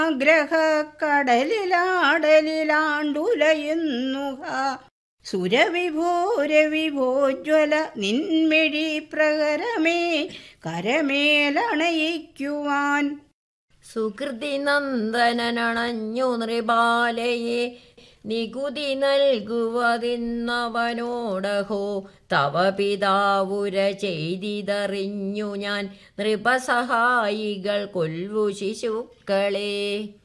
ആഗ്രഹക്കടലിലാടലിലാണ്ടുലയുന്നു സുരവിഭോരവിഭോജ്വല നിൻമിഴി പ്രകരമേ കരമേലണയിക്കുവാൻ സുകൃതി നന്ദനണഞ്ഞു നൃപാലയെ നികുതി നൽകുവതിന്നവനോടഹോ തവ പിതാവുര ചെയ്തിതറിഞ്ഞു ഞാൻ നൃപസഹായികൾ കൊൽവു ശിശുക്കളെ